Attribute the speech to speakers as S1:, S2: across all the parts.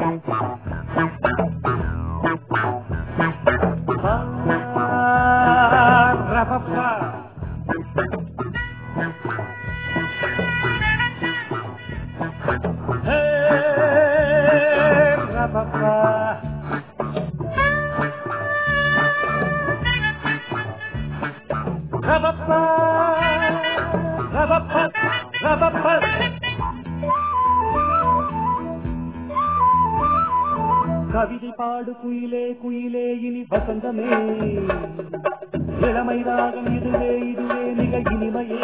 S1: கவிதை பாடு குயிலே குயிலே இனி வசந்தமே இளமை ராகம் இதுவே இதுவே மிக இனிமையே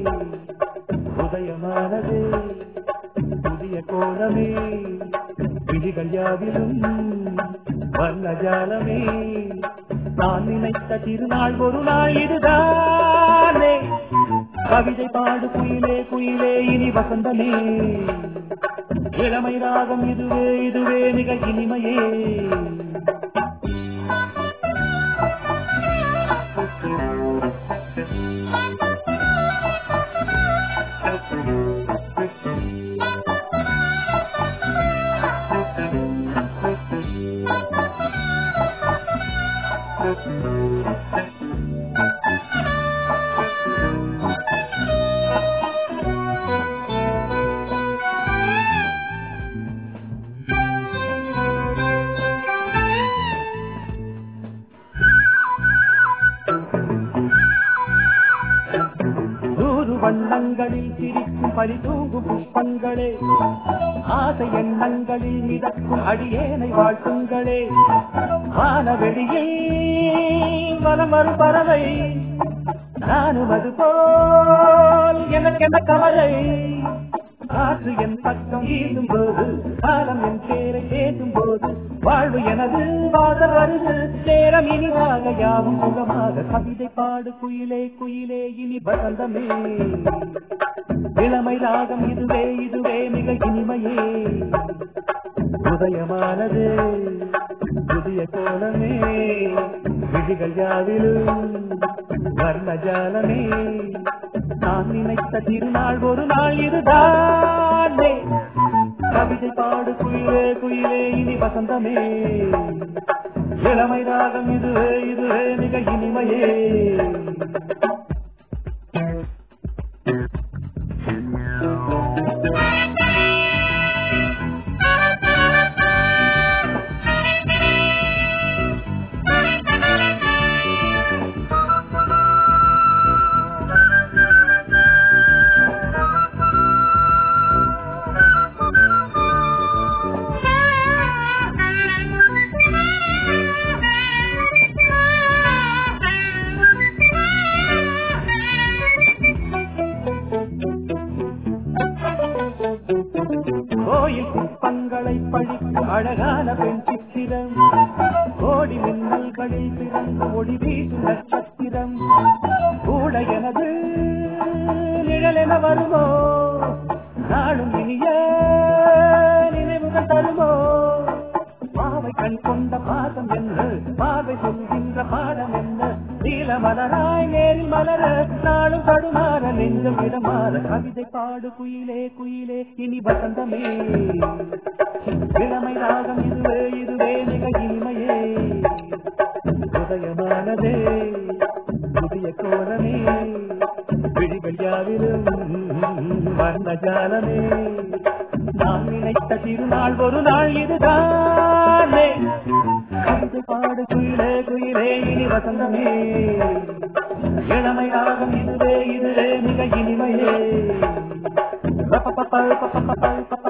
S1: உதயமானதே புதிய கோலமே விழிகள் யாவிலும் வர்ணஜாலமே நான் நினைத்த திருநாள் ஒரு நாள் இதுதானே கவிதை பாடு குயிலே குயிலே இனி வசந்தமே இளமை ராகம் இதுவே இதுவே மிக இனிமையே நூறு வண்ணங்களில் சிரிக்கும் பரிதூங்கும் புஷ்பங்களே ஆசை எண்ணங்களில் மிதக்கும் அடியேனை வாழ்த்துங்களே வானவெளியில் வலம் வரும் பறவை நானும் அது போல் எனக்கென்ன கவலை காற்று என் பக்கம் வீசும் போது காலம் என் பேரை பேசும் போது வாழ்வு எனது வாசல் வருது நேரம் இனிதாக யாவும் சுகமாக கவிதை பாடு குயிலே குயிலே இனி வசந்தமே இளமை ராகம் இதுவே இதுவே மிக இனிமையே உதயமானது புதிய கோலமே விழிகள் யாவிலும் வர்ணஜாலமே நான் நினைத்த திருநாள் ஒரு நாள் இதுதானே கவிதை பாடு குயிலே குயிலே இனி வசந்தமே இளமை ராகம் இதுவே இதுவே மிக இனிமையே கோயில் சிற்பங்களை பழிக்கும் அழகான பெண் சித்திரம் கோடி மின்னல்களில் பிறந்த ஒளி வீசும் நட்சத்திரம் கூட எனது நிழலென வருமோ நாளும் இனிய நினைவுகள் தருமோ பாவை கண் கொண்ட பாசம் என்ன பாவை சொல்கின்ற பாடம் என்ன நீல மலராய் நேரில் மலர நாளும் தடுமாற நெஞ்சம் இடமாற கவிதை பாடு குயிலே குயிலே இனி வசந்தமே இளமை ராகம் இதுவே இதுவே மிக இனிமையே உதயமானதே புதிய கோலமே விழிகள் யாவிலும் வர்ணஜாலமே நான் நினைத்த திருநாள் ஒரு நாள் இதுதானே கவிதை பாடு குயிலே குயிலே இனி வசந்தமே இளமை ராகம் இதுவே இதுவே மிக இனிமையே பப்ப பப்ப பப்ப பப்ப பப்ப